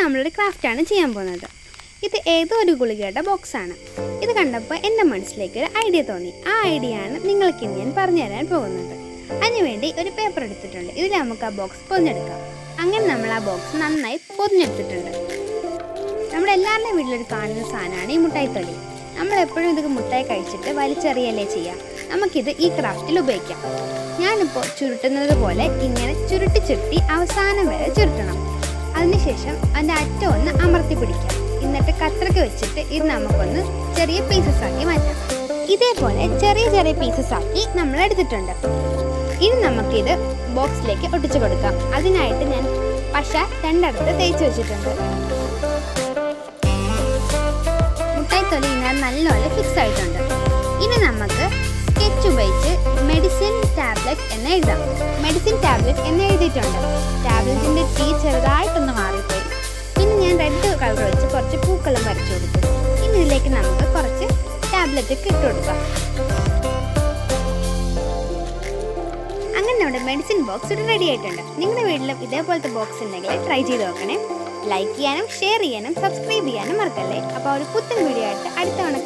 നമ്മളൊരു ക്രാഫ്റ്റാണ് ചെയ്യാൻ പോകുന്നത് ഇത് ഏതോ ഒരു ഗുളികയുടെ ബോക്സാണ് ഇത് കണ്ടപ്പോൾ എൻ്റെ മനസ്സിലേക്ക് ഒരു ഐഡിയ തോന്നി ആ ഐഡിയ ആണ് നിങ്ങൾക്ക് ഇന്ന് ഞാൻ പറഞ്ഞു തരാൻ പോകുന്നത് അതിനുവേണ്ടി ഒരു പേപ്പർ എടുത്തിട്ടുണ്ട് ഇതിൽ നമുക്ക് ആ ബോക്സ് പൊതിഞ്ഞെടുക്കാം അങ്ങനെ നമ്മൾ ആ ബോക്സ് നന്നായി പൊതിഞ്ഞെടുത്തിട്ടുണ്ട് നമ്മുടെ എല്ലാവരുടെയും വീട്ടിലൊരു കാണുന്ന സാധനമാണ് ഈ മുട്ടായിത്തൊലി നമ്മൾ എപ്പോഴും ഇത് മുട്ടായി കഴിച്ചിട്ട് വലിച്ചെറിയല്ലേ ചെയ്യാം നമുക്കിത് ഈ ക്രാഫ്റ്റിൽ ഉപയോഗിക്കാം ഞാനിപ്പോൾ ചുരുട്ടുന്നത് പോലെ ഇങ്ങനെ ചുരുട്ടി ചുരുട്ടി അവസാനം വരെ ചുരുട്ടണം അതിനുശേഷം അതിൻ്റെ അറ്റം ഒന്ന് അമർത്തി പിടിക്കാം എന്നിട്ട് കത്രക്ക വെച്ചിട്ട് ഇത് നമുക്കൊന്ന് ചെറിയ പീസസ് ആക്കി മാറ്റാം ഇതേപോലെ ചെറിയ ചെറിയ പീസസ് ആക്കി നമ്മൾ എടുത്തിട്ടുണ്ട് ഇനി നമുക്കിത് ബോക്സിലേക്ക് ഒട്ടിച്ചു കൊടുക്കാം അതിനായിട്ട് ഞാൻ പശ രണ്ടിടത്ത് തേച്ച് വെച്ചിട്ടുണ്ട് മുട്ടായി തൊലി ഇതിനകത്ത് നല്ലപോലെ ഫിക്സ് ആയിട്ടുണ്ട് ഇനി നമുക്ക് സ്കെച്ച് ഉപയോഗിച്ച് മെഡിസിൻ ടാബ്ലറ്റ് എന്ന് എഴുതാം മെഡിസിൻ ടാബ്ലറ്റ് എന്ന് എഴുതിയിട്ടുണ്ട് ടാബ്ലറ്റിൻ്റെ ടീ ചെറുതായിട്ടൊന്ന് മാറിപ്പോയി പിന്നെ ഞാൻ റെഡ് കളർ വെച്ച് കുറച്ച് പൂക്കളും വരച്ചു കൊടുത്തു ഇനി ഇതിലേക്ക് നമുക്ക് കുറച്ച് ടാബ്ലറ്റ് ഒക്കെ ഇട്ട് കൊടുക്കാം അങ്ങനെ നമ്മുടെ മെഡിസിൻ ബോക്സ് ഇവിടെ റെഡി ആയിട്ടുണ്ട് നിങ്ങളുടെ വീട്ടിലും ഇതേപോലത്തെ ബോക്സ് ഉണ്ടെങ്കിൽ ട്രൈ ചെയ്ത് നോക്കണേ ലൈക്ക് ചെയ്യാനും ഷെയർ ചെയ്യാനും സബ്സ്ക്രൈബ് ചെയ്യാനും മറക്കല്ലേ അപ്പോൾ ഒരു പുത്തൻ വീഡിയോ ആയിട്ട് അടുത്ത തവണ